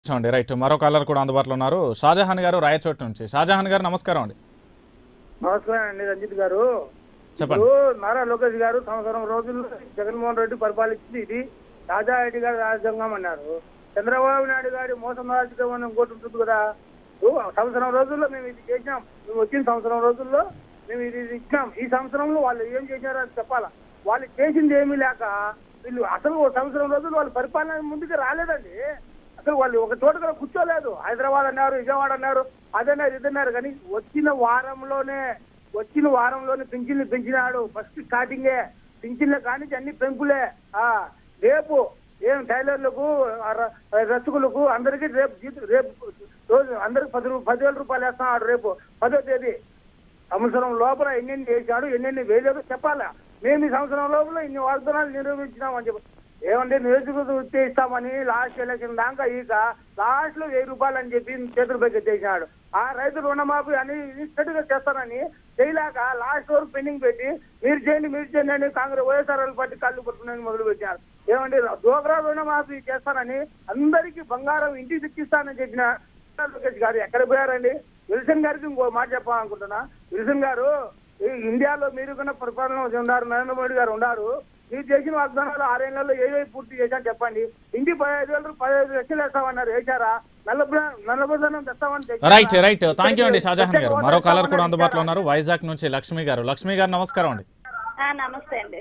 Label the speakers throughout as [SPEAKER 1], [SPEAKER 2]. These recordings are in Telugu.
[SPEAKER 1] అండి రైట్ మరో కాలర్ కూడా అందుబాటులో ఉన్నారు షాజహాన్ గారు రాయచోటి నుంచి షాజహాన్ గారు నమస్కారం అండి
[SPEAKER 2] నమస్కారం అండి రంజిత్ గారు
[SPEAKER 1] చెప్పండి
[SPEAKER 2] ఇప్పుడు నారా లోకేష్ గారు సంవత్సరం రోజుల్లో జగన్మోహన్ రెడ్డి పరిపాలించింది ఇది రాజారెడ్డి గారి రాజ్యాంగం అన్నారు చంద్రబాబు నాయుడు గారి మోసం రాజకీయం ఇంకోటి ఉంటుంది కదా ఇప్పుడు సంవత్సరం రోజుల్లో మేము ఇది చేసినాం మేము వచ్చిన సంవత్సరం రోజుల్లో మేము ఇది ఇది ఇచ్చినాం ఈ సంవత్సరంలో వాళ్ళు ఏం చేశారో అని చెప్పాలా వాళ్ళు చేసింది ఏమీ లేక వీళ్ళు అసలు ఓ సంవత్సరం రోజులు వాళ్ళు పరిపాలన ముందుకు రాలేదండి అసలు వాళ్ళు ఒక చోట కూడా కూర్చోలేదు హైదరాబాద్ అన్నారు విజయవాడ అన్నారు అదన్నారు ఇదన్నారు కానీ వచ్చిన వారంలోనే వచ్చిన వారంలోనే పింఛన్లు పెంచినాడు ఫస్ట్ స్టార్టింగే పింఛన్ల కానీ అన్ని పెంపులే ఆ రేపు ఏం టైలర్లకు ఆ ర- రసకులకు అందరికీ రేపు జీతం రేపు రోజు అందరికి పది రూ- పదివేల రూపాయలు వేస్తున్నాడు రేపు పదో తేదీ సంవత్సరం లోపల ఎన్నెన్ని వేసాడు ఎన్నెన్ని వేయలేదు చెప్పాలా మేము ఈ సంవత్సరం లోపల ఇన్ని వాగ్దానాలు నిర్వహించినామని చెప్పి ఏమంటే నియోజకవర్గం వృత్తి ఇస్తామని లాస్ట్ ఎలక్షన్ దాకా ఇక లాస్ట్ లో వెయ్యి రూపాయలు అని చెప్పి చేతులు పైకి చేసినాడు ఆ రైతు రుణమాఫీ అని ఇన్స్టెంట్ గా చేస్తానని చేయలేక లాస్ట్ వరకు పెండింగ్ పెట్టి మీరు చేయండి మీరు చేయండి అని కాంగ్రెస్ వైఎస్ఆర్ పార్టీ కళ్ళు పట్టుకుని మొదలు పెట్టారు ఏమంటే డోగ్రా రుణమాఫీ చేస్తానని అందరికీ బంగారం ఇంటికి తెచ్చిస్తానని చెప్పిన లోకేష్ గారు ఎక్కడ పోయారండి విల్సన్ గారికి ఇంకో మాట చెప్పాలనుకుంటున్నా విల్సన్ గారు ఈ ఇండియాలో మీరు కన్నా పరిపాలన ఉన్నారు నరేంద్ర మోడీ గారు ఉన్నారు మీరు చేసిన వాగ్దానాలు ఆరేళ్లలో ఏవేవి పూర్తి చేశాను చెప్పండి ఇంటి పదహైదు వేలు పదహైదు లక్షలు వేస్తామన్నారు వేశారా నల్లబ నల్లబోధనం తెస్తామని తెచ్చారా?
[SPEAKER 1] రైట్ రైట్ థ్యాంక్ యూ అండి షాజహాన్ గారు మరో కాలర్ కూడా అందుబాటులో ఉన్నారు వైజాగ్ నుంచి లక్ష్మి గారు లక్ష్మి గారు నమస్కారం అండి
[SPEAKER 3] ఆ, నమస్తే అండి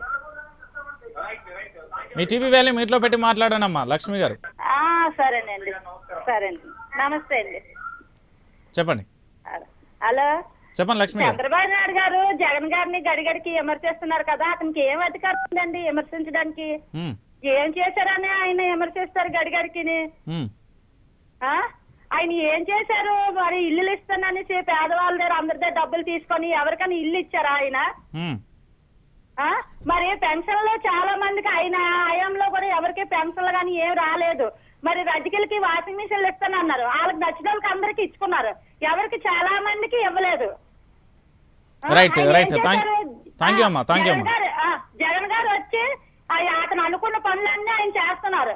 [SPEAKER 1] మీ టీవీ వ్యాల్యూ మీట్లో పెట్టి మాట్లాడానమ్మా లక్ష్మి గారు
[SPEAKER 3] ఆ, సరేనండి సరేనండి నమస్తే అండి
[SPEAKER 1] చెప్పండి
[SPEAKER 3] హలో
[SPEAKER 1] చెప్పండి లక్ష్మి గారు
[SPEAKER 3] చంద్రబాబు నాయుడు గారు జగన్ గారిని గడిగడికి విమర్శిస్తున్నారు కదా అతనికి ఏం అధికారం ఉందండి విమర్శించడానికి
[SPEAKER 1] ఉమ్,
[SPEAKER 3] ఏం చేశారని ఆయన విమర్శిస్తారు గడిగడికిని
[SPEAKER 1] ఉమ్,
[SPEAKER 3] ఆ? ఆయన ఏం చేశారు మరి ఇల్లులు ఇస్తాననేసి పేదవాళ్ళ దగ్గర అందరి దగ్గర డబ్బులు తీసుకొని ఎవరికైనా ఇల్లు ఇచ్చారా ఆయన
[SPEAKER 1] ఉమ్,
[SPEAKER 3] ఆ? మరి పెన్షన్లు చాలా మందికి ఆయన హయాంలో కూడా ఎవరికి పెన్షన్లు కానీ ఏం రాలేదు మరి రజకీలకి వాషింగ్ మిషన్లు ఇస్తానన్నారు వాళ్ళకి నచ్చిన వాళ్ళకి అందరికి ఇచ్చుకున్నారు ఎవరికి చాలా మందికి ఇవ్వలేదు ఆ,
[SPEAKER 1] Right,
[SPEAKER 3] ఆయన
[SPEAKER 1] right.
[SPEAKER 3] ఏం
[SPEAKER 1] Thank-
[SPEAKER 3] చేశారు?
[SPEAKER 1] thank you
[SPEAKER 3] ఆ,
[SPEAKER 1] అమ్మా, thank you
[SPEAKER 3] జగన్
[SPEAKER 1] అమ్మా.
[SPEAKER 3] గారు, ఆ, జగన్ గారు వచ్చి ఆ- అతను అనుకున్న పనులన్నీ ఆయన చేస్తున్నారు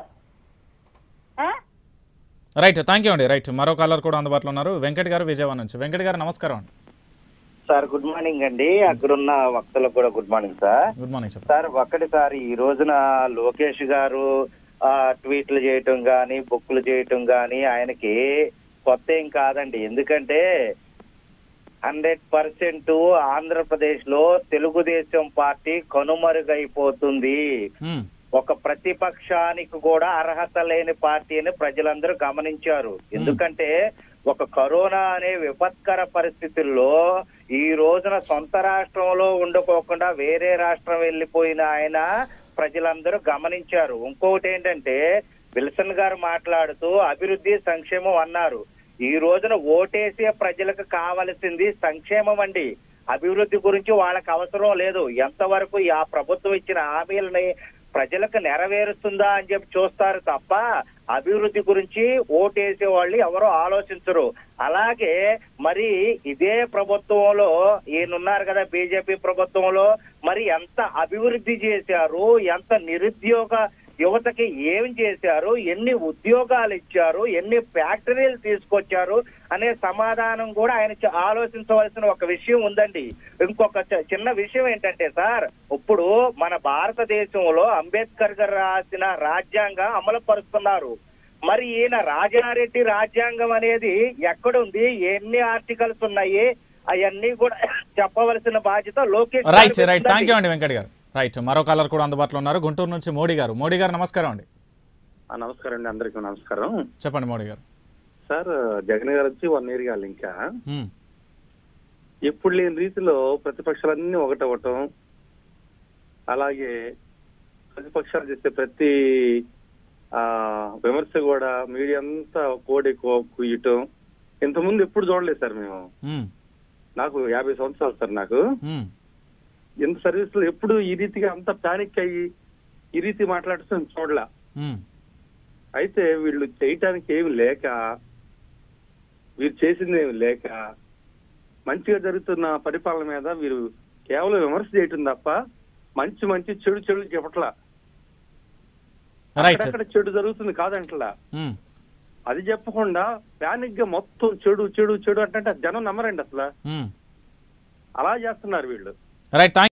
[SPEAKER 3] ఆ?
[SPEAKER 1] రైట్ థ్యాంక్ యూ అండి రైట్ మరో కాలర్ కూడా అందుబాటులో ఉన్నారు వెంకట్ గారు విజయవాడ నుంచి వెంకట్ గారు నమస్కారం అండి
[SPEAKER 4] సార్ గుడ్ మార్నింగ్ అండి అక్కడున్న వక్తలకు కూడా good morning sir
[SPEAKER 1] good morning చెప్పండి
[SPEAKER 4] సార్ ఒక్కటి సార్ ఈ రోజున లోకేష్ గారు ఆ, ట్వీట్లు చేయటం కానీ బుక్లు చేయటం కానీ ఆయనకి కొత్త ఏం కాదండి ఎందుకంటే హండ్రెడ్ పర్సెంట్ ఆంధ్రప్రదేశ్ లో తెలుగుదేశం పార్టీ కనుమరుగైపోతుంది
[SPEAKER 1] ఉమ్,
[SPEAKER 4] ఒక ప్రతిపక్షానికి కూడా అర్హత లేని పార్టీ అని ప్రజలందరూ గమనించారు ఎందుకంటే ఒక కరోనా అనే విపత్కర పరిస్థితుల్లో ఈ రోజున సొంత రాష్ట్రంలో ఉండకోకుండా వేరే రాష్ట్రం వెళ్ళిపోయిన ఆయన ప్రజలందరూ గమనించారు ఇంకొకటి ఏంటంటే విల్సన్ గారు మాట్లాడుతూ అభివృద్ధి సంక్షేమం అన్నారు ఈ రోజున ఓటేసే ప్రజలకు కావలసింది సంక్షేమం అండి అభివృద్ధి గురించి వాళ్ళకి అవసరం లేదు ఎంతవరకు ఆ ప్రభుత్వం ఇచ్చిన హామీలని ప్రజలకు నెరవేరుస్తుందా అని చెప్పి చూస్తారు తప్ప అభివృద్ధి గురించి ఓటేసే వాళ్ళు ఎవరో ఆలోచించరు అలాగే మరి ఇదే ప్రభుత్వంలో ఈయనున్నారు కదా బీజేపీ ప్రభుత్వంలో మరి ఎంత అభివృద్ధి చేశారు ఎంత నిరుద్యోగ యువతకి ఏం చేశారు ఎన్ని ఉద్యోగాలు ఇచ్చారు ఎన్ని ఫ్యాక్టరీలు తీసుకొచ్చారు అనే సమాధానం కూడా ఆయన చ- ఆలోచించవలసిన ఒక విషయం ఉందండి ఇంకొక చ- చిన్న విషయం ఏంటంటే సార్ ఇప్పుడు మన భారతదేశంలో అంబేద్కర్ గారు రాసిన రాజ్యాంగం అమలు పరుస్తున్నారు మరి ఈయన రాజారెడ్డి రాజ్యాంగం అనేది ఎక్కడుంది ఎన్ని ఆర్టికల్స్ ఉన్నాయి అవన్నీ కూడా చెప్పవలసిన బాధ్యత లోకేష్
[SPEAKER 1] రైట్
[SPEAKER 4] గారికి
[SPEAKER 1] రైట్ థ్యాంక్ యూ
[SPEAKER 4] ఉందండి.
[SPEAKER 1] అండి వెంకట్ గారు రైట్ మరో కాలర్ కూడా అందుబాటులో ఉన్నారు గుంటూరు నుంచి మోడీ గారు మోడీ గారు నమస్కారం అండి
[SPEAKER 5] ఆ, నమస్కారం అండి అందరికీ నమస్కారం
[SPEAKER 1] చెప్పండి మోడీ గారు
[SPEAKER 5] సార్ జగన్ గారు వచ్చి వన్ ఇయర్ కాదు ఇంకా
[SPEAKER 1] ఉమ్,
[SPEAKER 5] ఎప్పుడు లేని రీతిలో ప్రతిపక్షాలన్నీ ఒకటవటం అలాగే ప్రతిపక్షాలు చేసే ప్రతి ఆ విమర్శ కూడా మీడియా అంతా కోడి కో- కుయ్యటం ఇంతకుముందు ఎప్పుడు చూడలేదు సార్ మేము
[SPEAKER 1] ఉమ్,
[SPEAKER 5] నాకు యాభై సంవత్సరాలు సార్ నాకు
[SPEAKER 1] ఉమ్,
[SPEAKER 5] ఇంత సర్వీస్ లో ఎప్పుడు ఈ రీతిగా అంత పానిక్ అయ్యి ఈ రీతి మాట్లాడుతూ చూడలే
[SPEAKER 1] ఉమ్,
[SPEAKER 5] అయితే వీళ్ళు చేయటానికి ఏమి లేక వీరు చేసింది ఏమి లేక మంచిగా జరుగుతున్న పరిపాలన మీద వీరు కేవలం విమర్శ చేయటం తప్ప మంచి మంచి చెడు చెడు చెప్పట్లా
[SPEAKER 1] రైట్
[SPEAKER 5] అక్కడ చెడు జరుగుతుంది కాదంటలా
[SPEAKER 1] ఉమ్,
[SPEAKER 5] అది చెప్పకుండా ప్యానిక్ గా మొత్తం చెడు చెడు చెడు అంటే జనం నమ్మరండి అసలు
[SPEAKER 1] ఉమ్.
[SPEAKER 5] అలా చేస్తున్నారు వీళ్ళు
[SPEAKER 1] రైట్ థ్యాంక్